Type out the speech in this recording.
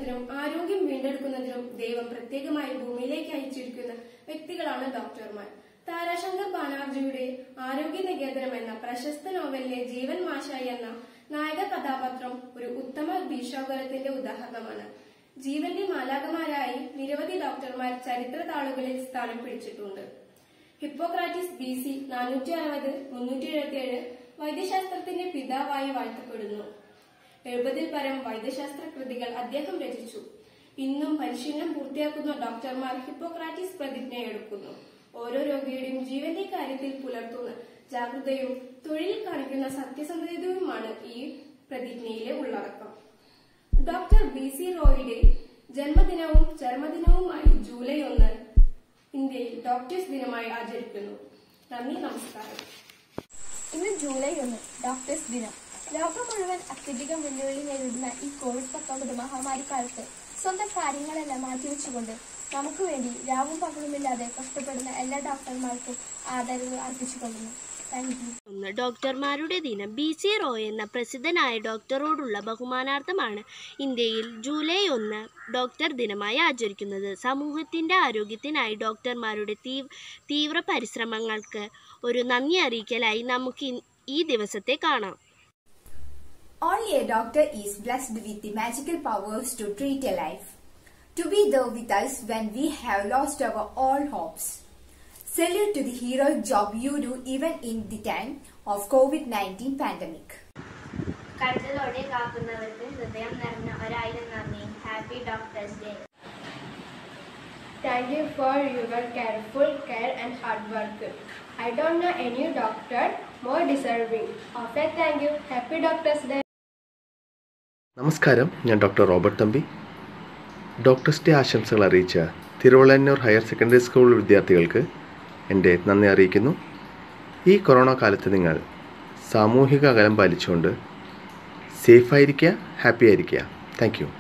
സൃഷ്ടിക്കുന്നതിനും ആരോഗ്യം വീണ്ടെടുക്കുന്നതിനും ദൈവം പ്രത്യേകമായി ഭൂമിയിലേക്ക് അയച്ചിരിക്കുന്ന വ്യക്തികളാണ് ഡോക്ടർമാർ താരാശങ്കർ ബാനർജിയുടെ ആരോഗ്യ നികേതനം എന്ന പ്രശസ്ത നോവലിലെ ജീവൻ മാഷായി എന്ന നായക കഥാപാത്രം ഒരു ഉത്തമ ഭീഷോകരത്തിന്റെ ഉദാഹരണമാണ് ജീവന്റെ മാലാകമാരായി നിരവധി ഡോക്ടർമാർ ചരിത്ര താളുകളിൽ സ്ഥാനം പിടിച്ചിട്ടുണ്ട് ഹിപ്പോക്രാറ്റിസ് ബി സി നാനൂറ്റി അറുപത് മുന്നൂറ്റി എഴുപത്തിയേഴ് വൈദ്യശാസ്ത്രത്തിന്റെ പിതാവായി വാഴ്ത്തപ്പെടുന്നു എഴുപതിൽ പരം വൈദ്യശാസ്ത്ര കൃതികൾ അദ്ദേഹം രചിച്ചു ഇന്നും പരിശീലനം പൂർത്തിയാക്കുന്ന ഡോക്ടർമാർ ഹിപ്പോക്രാറ്റിസ് പ്രതിജ്ഞയെടുക്കുന്നു ഓരോ രോഗിയുടെയും ജീവന്റെ കാര്യത്തിൽ പുലർത്തുന്ന ജാഗ്രതയും തൊഴിൽ കാണിക്കുന്ന സത്യസന്ധതയുമാണ് ഈ പ്രതിജ്ഞയിലെ ഉള്ളടക്കം ഡോക്ടർ ബി സി റോയുടെ ജന്മദിനവും ചരമദിനവുമായി ജൂലൈ ഒന്ന് ഇന്ത്യയിൽ ഡോക്ടേഴ്സ് ദിനമായി ആചരിക്കുന്നു നന്ദി നമസ്കാരം ഇന്ന് ജൂലൈ ഒന്ന് ഡോക്ടേഴ്സ് ദിനം ലോകം മുഴുവൻ അത്യധികം വെല്ലുവിളി നേരിടുന്ന ഈ കോവിഡ് പത്തൊമ്പത് മഹാമാരി കാലത്ത് സ്വന്തം കാര്യങ്ങളെല്ലാം മാറ്റിവെച്ചുകൊണ്ട് നമുക്ക് വേണ്ടി രാവും പകലുമില്ലാതെ കഷ്ടപ്പെടുന്ന എല്ലാ ഡോക്ടർമാർക്കും ആദരവ് അർപ്പിച്ചുകൊള്ളുന്നു താങ്ക് യു ഒന്ന് ഡോക്ടർമാരുടെ ദിനം ബി സി റോയ് എന്ന പ്രസിദ്ധനായ ഡോക്ടറോടുള്ള ബഹുമാനാർത്ഥമാണ് ഇന്ത്യയിൽ ജൂലൈ ഒന്ന് ഡോക്ടർ ദിനമായി ആചരിക്കുന്നത് സമൂഹത്തിൻ്റെ ആരോഗ്യത്തിനായി ഡോക്ടർമാരുടെ തീവ് തീവ്ര പരിശ്രമങ്ങൾക്ക് ഒരു നന്ദി അറിയിക്കലായി നമുക്ക് ഇൻ- ഈ ദിവസത്തെ കാണാം Only a doctor is blessed with the magical powers to treat a life, to be there with us when we have lost our all hopes. Salute to the heroic job you do even in the time of COVID-19 pandemic. കരുതലോടെ കാക്കുന്നവർക്ക് ഹൃദയം നിറഞ്ഞ ഒരായിരം നന്ദി happy doctors day Thank you for your careful care and hard work. I don't know any doctor more deserving of a thank you. Happy Doctors Day. നമസ്കാരം ഞാൻ doctor Robert Thampi doctors day ആശംസകൾ അറിയിച്ച തിരുവള്ളന്നൂർ higher secondary school വിദ്യാർത്ഥികൾക്ക് എൻ്റെ നന്ദി അറിയിക്കുന്നു ഈ corona കാലത്ത് നിങ്ങൾ സാമൂഹിക അകലം പാലിച്ചുകൊണ്ട് സേഫായിരിക്കുക ഹാപ്പി ആയിരിക്കുക താങ്ക് യു